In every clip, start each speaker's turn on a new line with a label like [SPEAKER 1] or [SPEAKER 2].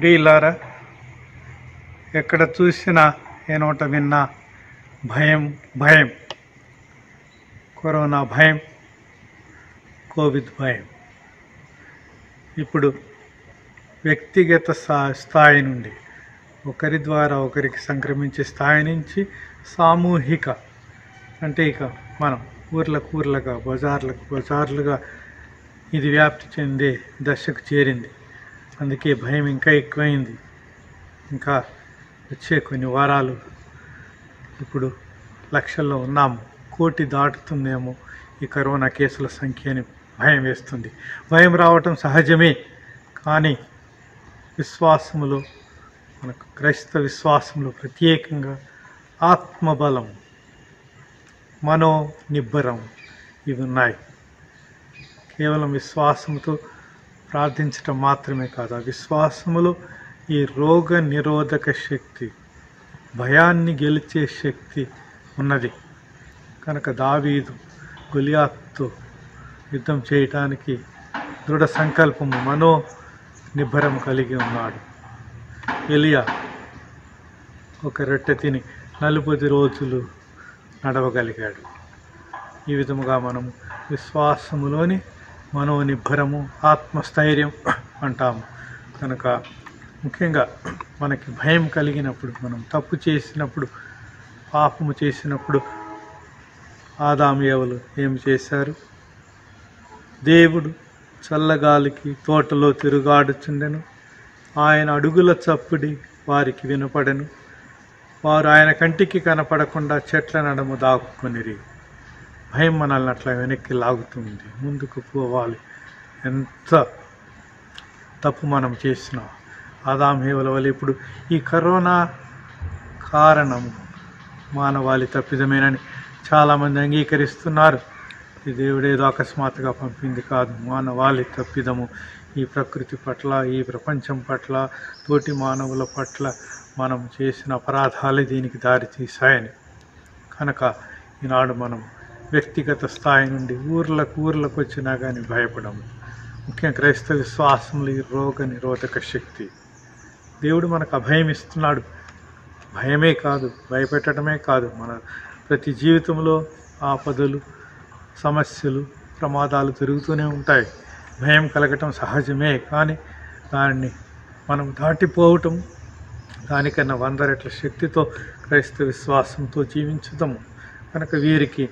[SPEAKER 1] ప్రియులారా ఎక్కడ చూసినా ఏ నోట విన్నా భయం భయం కరోనా భయం కోవిడ్ భయం ఇప్పుడు వ్యక్తిగత స్థా- స్థాయి నుండి ఒకరి ద్వారా ఒకరికి సంక్రమించే స్థాయి నుంచి సామూహిక అంటే ఇక మనం ఊర్లకు ఊర్లుగా బజార్లకు బజార్లుగా ఇది వ్యాప్తి చెందే దశకు చేరింది అందుకే భయం ఇంకా ఎక్కువైంది ఇంకా వచ్చే కొన్ని వారాలు ఇప్పుడు లక్షల్లో ఉన్నాము కోటి దాటుతుందేమో ఈ కరోనా కేసుల సంఖ్యని భయం వేస్తుంది భయం రావటం సహజమే కానీ విశ్వాసములో మనకు క్రైస్తవ విశ్వాసంలో ప్రత్యేకంగా ఆత్మబలం మనో నిబ్బరం ఇవి ఉన్నాయి కేవలం విశ్వాసంతో ప్రార్థించటం మాత్రమే కాదు ఆ విశ్వాసములో ఈ రోగ నిరోధక శక్తి భయాన్ని గెలిచే శక్తి ఉన్నది కనుక దావీదు గులియాత్తో యుద్ధం చేయటానికి దృఢ సంకల్పము మనో నిబ్బరం కలిగి ఉన్నాడు ఎలియా ఒక రొట్టె తిని నలుపది రోజులు నడవగలిగాడు ఈ విధముగా మనం విశ్వాసములోని మనోనిబ్బరము ఆత్మస్థైర్యం అంటాము కనుక ముఖ్యంగా మనకి భయం కలిగినప్పుడు మనం తప్పు చేసినప్పుడు పాపము చేసినప్పుడు ఆదామేవలు ఏం చేశారు దేవుడు చల్లగాలికి తోటలో తిరుగాడుచుండెను ఆయన అడుగుల చప్పుడి వారికి వినపడెను వారు ఆయన కంటికి కనపడకుండా చెట్ల నడుము దాక్కునిరి భయం మనల్ని అట్లా వెనక్కి లాగుతుంది ముందుకు పోవాలి ఎంత తప్పు మనం చేసినా ఆదాం హేవల వల్ల ఇప్పుడు ఈ కరోనా కారణము మానవాళి తప్పిదమేనని చాలామంది అంగీకరిస్తున్నారు ఈ దేవుడేదో అకస్మాత్తుగా పంపింది కాదు మానవాళి తప్పిదము ఈ ప్రకృతి పట్ల ఈ ప్రపంచం పట్ల తోటి మానవుల పట్ల మనం చేసిన అపరాధాలే దీనికి దారి తీశాయని కనుక ఈనాడు మనం వ్యక్తిగత స్థాయి నుండి ఊర్లకు ఊర్లకు వచ్చినా కానీ భయపడము ముఖ్యంగా క్రైస్తవ విశ్వాసంలో ఈ రోగ నిరోధక శక్తి దేవుడు మనకు అభయం ఇస్తున్నాడు భయమే కాదు భయపెట్టడమే కాదు మన ప్రతి జీవితంలో ఆపదలు సమస్యలు ప్రమాదాలు జరుగుతూనే ఉంటాయి భయం కలగటం సహజమే కానీ దానిని మనం దాటిపోవటం దానికన్నా వంద రెట్ల శక్తితో క్రైస్తవ విశ్వాసంతో జీవించుదాము కనుక వీరికి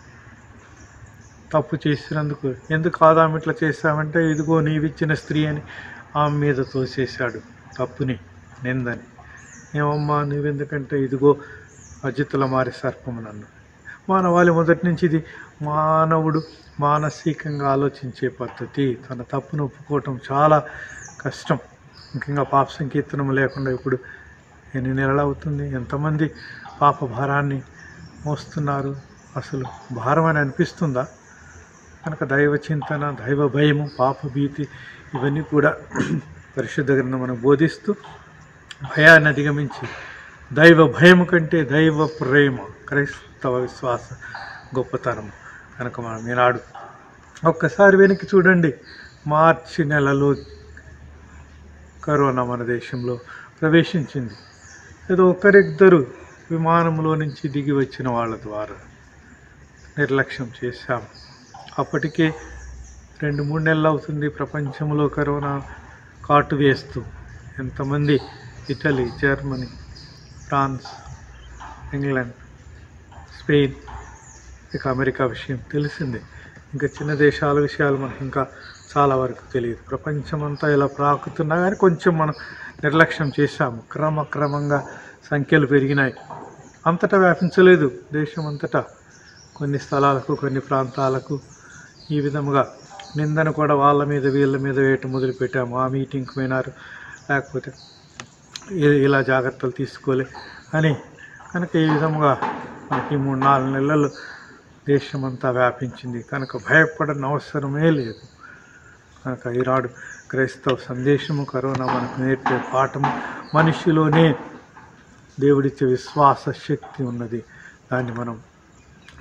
[SPEAKER 1] తప్పు చేసినందుకు ఎందుకు ఆదాం ఇట్లా చేశామంటే ఇదిగో నీవిచ్చిన స్త్రీ అని ఆమె మీద తోసేశాడు తప్పుని నిందని ఏమమ్మా నువ్వెందుకంటే ఇదిగో అజితుల మారి సర్పము నన్ను మానవాళి మొదటి నుంచి ఇది మానవుడు మానసికంగా ఆలోచించే పద్ధతి తన తప్పును ఒప్పుకోవటం చాలా కష్టం ముఖ్యంగా పాప సంకీర్తనం లేకుండా ఇప్పుడు ఎన్ని నెలలు అవుతుంది ఎంతమంది పాప భారాన్ని మోస్తున్నారు అసలు భారం అని అనిపిస్తుందా కనుక దైవ చింతన దైవ భయము పాప భీతి ఇవన్నీ కూడా పరిశుద్ధ గ్రంథం మనం బోధిస్తూ భయాన్ని అధిగమించి దైవ భయం కంటే దైవ ప్రేమ క్రైస్తవ విశ్వాస గొప్పతనం కనుక మనం ఈనాడు ఒక్కసారి వెనక్కి చూడండి మార్చి నెలలో కరోనా మన దేశంలో ప్రవేశించింది ఏదో ఒకరిద్దరు విమానంలో నుంచి దిగి వచ్చిన వాళ్ళ ద్వారా నిర్లక్ష్యం చేశాం అప్పటికే రెండు మూడు నెలలు అవుతుంది ప్రపంచంలో కరోనా కాటు వేస్తూ ఎంతమంది Italy Germany France England Spain ఇక అమెరికా విషయం తెలిసిందే ఇంకా చిన్న దేశాల విషయాలు మనకి ఇంకా చాలా వరకు తెలియదు ప్రపంచమంతా ఇలా ప్రాకుతున్నా కానీ కొంచెం మనం నిర్లక్ష్యం చేశాము క్రమక్రమంగా సంఖ్యలు పెరిగినాయి అంతటా వ్యాపించలేదు దేశం అంతటా కొన్ని స్థలాలకు కొన్ని ప్రాంతాలకు ఈ విధముగా నిందను కూడా వాళ్ళ మీద వీళ్ళ మీద వేయటం మొదలుపెట్టాము ఆ మీటింగ్కి పోయినారు లేకపోతే ఇ- ఇలా జాగ్రత్తలు తీసుకోలే అని కనుక ఈ విధముగా మనకి ఈ మూడు నాలుగు నెలలు దేశమంతా వ్యాపించింది కనుక భయపడని అవసరమే లేదు కనుక ఈనాడు క్రైస్తవ సందేశము కరోనా మనకు నేర్పే పాఠము మనిషిలోనే దేవుడిచ్చే విశ్వాస శక్తి ఉన్నది దాన్ని మనం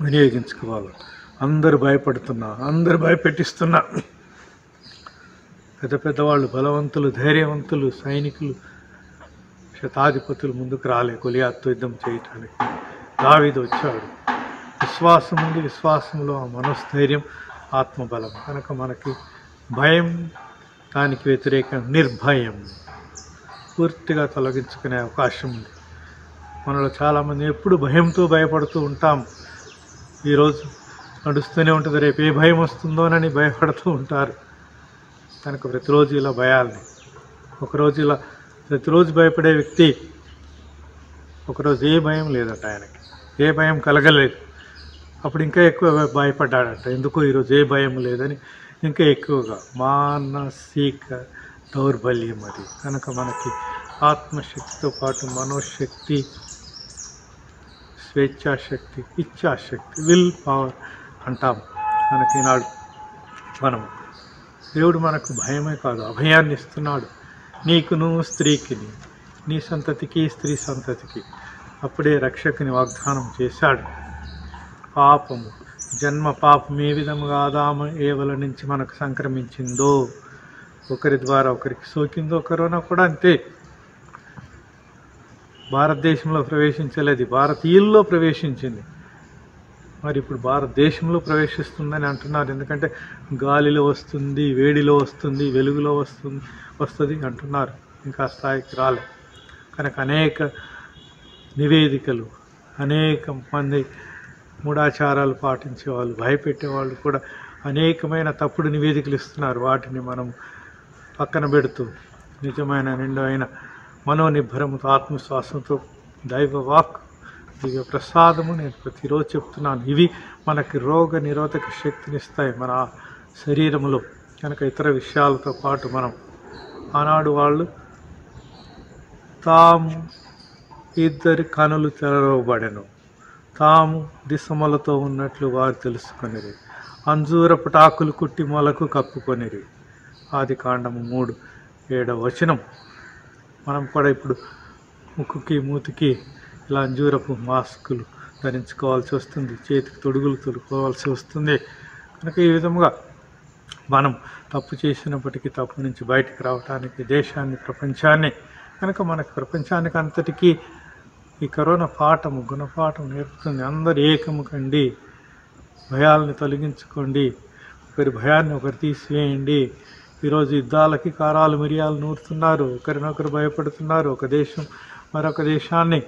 [SPEAKER 1] వినియోగించుకోవాలి అందరు భయపడుతున్నా అందరు భయపెట్టిస్తున్నా పెద్ద పెద్దవాళ్ళు బలవంతులు ధైర్యవంతులు సైనికులు శతాధిపతులు ముందుకు రాలే గొలియాత్తో యుద్ధం చేయటానికి దావీదు వచ్చాడు విశ్వాసం ఉంది విశ్వాసంలో ఆ మనోస్థైర్యం ఆత్మబలం కనుక మనకి భయం దానికి వ్యతిరేకం నిర్భయం పూర్తిగా తొలగించుకునే అవకాశం ఉంది మనలో చాలామంది ఎప్పుడు భయంతో భయపడుతూ ఉంటాం ఈరోజు నడుస్తూనే ఉంటుంది రేపు ఏ భయం వస్తుందోనని భయపడుతూ ఉంటారు కనుక ప్రతిరోజు ఇలా భయాల్ని ఒకరోజు ఇలా ప్రతిరోజు భయపడే వ్యక్తి ఒకరోజు ఏ భయం లేదట ఆయనకి ఏ భయం కలగలేదు అప్పుడు ఇంకా ఎక్కువ భయపడ్డాడట ఎందుకో ఈరోజు ఏ భయం లేదని ఇంకా ఎక్కువగా మానసిక దౌర్బల్యం అది కనుక మనకి ఆత్మశక్తితో పాటు మనోశక్తి స్వేచ్ఛాశక్తి ఇచ్ఛాశక్తి విల్ పవర్ అంటాం మనకి ఈనాడు మనం దేవుడు మనకు భయమే కాదు అభయాన్ని ఇస్తున్నాడు నీకును స్త్రీకిని నీ సంతతికి స్త్రీ సంతతికి అప్పుడే రక్షకుని వాగ్దానం చేశాడు పాపము జన్మ పాపం ఏ విధముగా ఆదాము ఏవల నుంచి మనకు సంక్రమించిందో ఒకరి ద్వారా ఒకరికి సోకిందో కరోనా కూడా అంతే భారతదేశంలో ప్రవేశించలేదు భారతీయుల్లో ప్రవేశించింది మరి ఇప్పుడు భారతదేశంలో ప్రవేశిస్తుందని అంటున్నారు ఎందుకంటే గాలిలో వస్తుంది వేడిలో వస్తుంది వెలుగులో వస్తుంది వస్తుంది అంటున్నారు ఇంకా ఆ స్థాయికి రాలే కనుక అనేక నివేదికలు అనేక మంది మూఢాచారాలు పాటించే వాళ్ళు భయపెట్టే వాళ్ళు కూడా అనేకమైన తప్పుడు నివేదికలు ఇస్తున్నారు వాటిని మనం పక్కన పెడుతూ నిజమైన నిండైన మనోనిబ్బరముతో ఆత్మవిశ్వాసంతో దైవ వాక్ దివ్య ప్రసాదము నేను ప్రతిరోజు చెప్తున్నాను ఇవి మనకి రోగ నిరోధక శక్తినిస్తాయి మన శరీరంలో కనుక ఇతర విషయాలతో పాటు మనం ఆనాడు వాళ్ళు తాము ఇద్దరి కనులు తెరవబడెను తాము దిశమలతో ఉన్నట్లు వారు తెలుసుకొనిరి అంజూరపు టాకులు కుట్టి మొలకు కప్పుకొనిరి ఆది కాండము మూడు ఏడవ వచనం మనం కూడా ఇప్పుడు ముక్కుకి మూతికి ఇలా అంజూరపు మాస్కులు ధరించుకోవాల్సి వస్తుంది చేతికి తొడుగులు తొడుకోవాల్సి వస్తుంది కనుక ఈ విధముగా మనం తప్పు చేసినప్పటికీ తప్పు నుంచి బయటకు రావడానికి దేశాన్ని ప్రపంచాన్ని కనుక మనకు ప్రపంచానికి అంతటికీ ఈ కరోనా పాఠము గుణపాఠం నేర్పుతుంది అందరు ఏకము కండి భయాలను తొలగించుకోండి ఒకరి భయాన్ని ఒకరు తీసివేయండి ఈరోజు యుద్ధాలకి కారాలు మిరియాలు నూరుతున్నారు ఒకరినొకరు భయపడుతున్నారు ఒక దేశం మరొక దేశాన్ని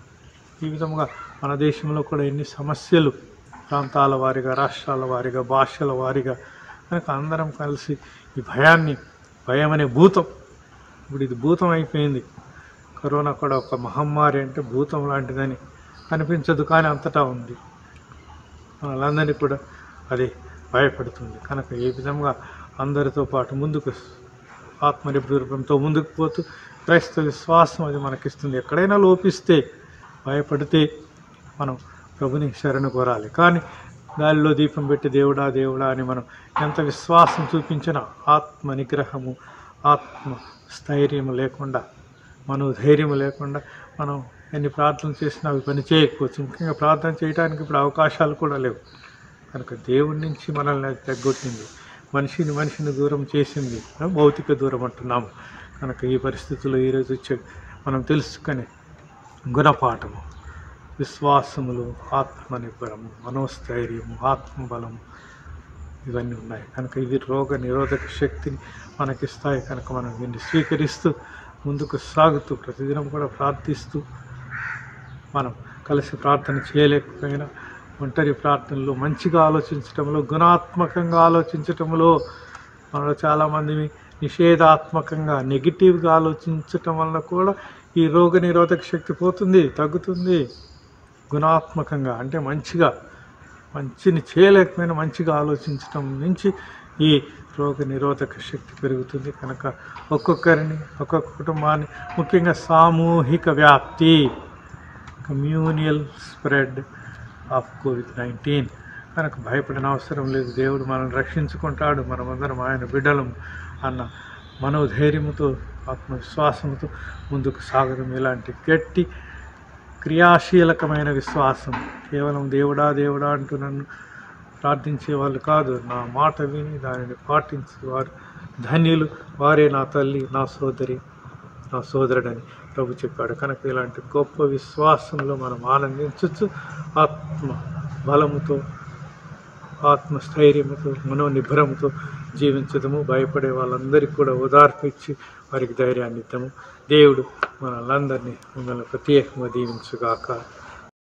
[SPEAKER 1] ఈ విధముగా మన దేశంలో కూడా ఎన్ని సమస్యలు ప్రాంతాల వారిగా రాష్ట్రాల వారిగా భాషల వారిగా కనుక అందరం కలిసి ఈ భయాన్ని భయం అనే భూతం ఇప్పుడు ఇది భూతం అయిపోయింది కరోనా కూడా ఒక మహమ్మారి అంటే భూతం లాంటిదని అనిపించదు కానీ అంతటా ఉంది వాళ్ళందరినీ కూడా అది భయపెడుతుంది కనుక ఏ విధంగా అందరితో పాటు ముందుకు ఆత్మనిర్భరంతో ముందుకు పోతూ క్రైస్తవ విశ్వాసం అది మనకిస్తుంది ఎక్కడైనా లోపిస్తే భయపడితే మనం ప్రభుని శరణు కోరాలి కానీ గాలిలో దీపం పెట్టి దేవుడా దేవుడా అని మనం ఎంత విశ్వాసం చూపించినా ఆత్మ నిగ్రహము ఆత్మ స్థైర్యం లేకుండా మనోధైర్యం లేకుండా మనం ఎన్ని ప్రార్థనలు చేసినా అవి పని చేయకపోవచ్చు ముఖ్యంగా ప్రార్థన చేయడానికి ఇప్పుడు అవకాశాలు కూడా లేవు కనుక దేవుడి నుంచి మనల్ని అది తగ్గొట్టింది మనిషిని మనిషిని దూరం చేసింది భౌతిక దూరం అంటున్నాము కనుక ఈ పరిస్థితుల్లో ఈరోజు వచ్చే మనం తెలుసుకునే గుణపాఠము విశ్వాసములు ఆత్మనిర్భరము మనోస్థైర్యము ఆత్మబలము ఇవన్నీ ఉన్నాయి కనుక ఇవి రోగ నిరోధక శక్తిని మనకిస్తాయి కనుక మనం దీన్ని స్వీకరిస్తూ ముందుకు సాగుతూ ప్రతిదినం కూడా ప్రార్థిస్తూ మనం కలిసి ప్రార్థన చేయలేకపోయినా ఒంటరి ప్రార్థనలో మంచిగా ఆలోచించటంలో గుణాత్మకంగా ఆలోచించటంలో మనలో చాలామంది నిషేధాత్మకంగా నెగిటివ్గా ఆలోచించటం వల్ల కూడా ఈ రోగ నిరోధక శక్తి పోతుంది తగ్గుతుంది గుణాత్మకంగా అంటే మంచిగా మంచిని చేయలేకపోయినా మంచిగా ఆలోచించటం నుంచి ఈ రోగ నిరోధక శక్తి పెరుగుతుంది కనుక ఒక్కొక్కరిని ఒక్కొక్క కుటుంబాన్ని ముఖ్యంగా సామూహిక వ్యాప్తి communal spread of COVID nineteen కనుక భయపడిన అవసరం లేదు దేవుడు మనల్ని రక్షించుకుంటాడు మనమందరం ఆయన బిడ్డలం అన్న మనోధైర్యంతో ఆత్మవిశ్వాసంతో ముందుకు సాగడం ఇలాంటి గట్టి క్రియాశీలకమైన విశ్వాసం కేవలం దేవుడా దేవుడా అంటూ నన్ను ప్రార్థించే వాళ్ళు కాదు నా మాట విని దానిని పాటించేవారు ధన్యులు వారే నా తల్లి నా సోదరి నా సోదరుడని ప్రభు చెప్పాడు కనుక ఇలాంటి గొప్ప విశ్వాసంలో మనం ఆనందించవచ్చు ఆత్మ బలముతో ఆత్మస్థైర్యముతో మనోనిబ్బరముతో జీవించదము భయపడే వాళ్ళందరికీ కూడా ఓదార్పు ఇచ్చి వారికి ధైర్యాన్ని ఇద్దాము దేవుడు మనల్ని మిమ్మల్ని ప్రత్యేకంగా దీవించుగాక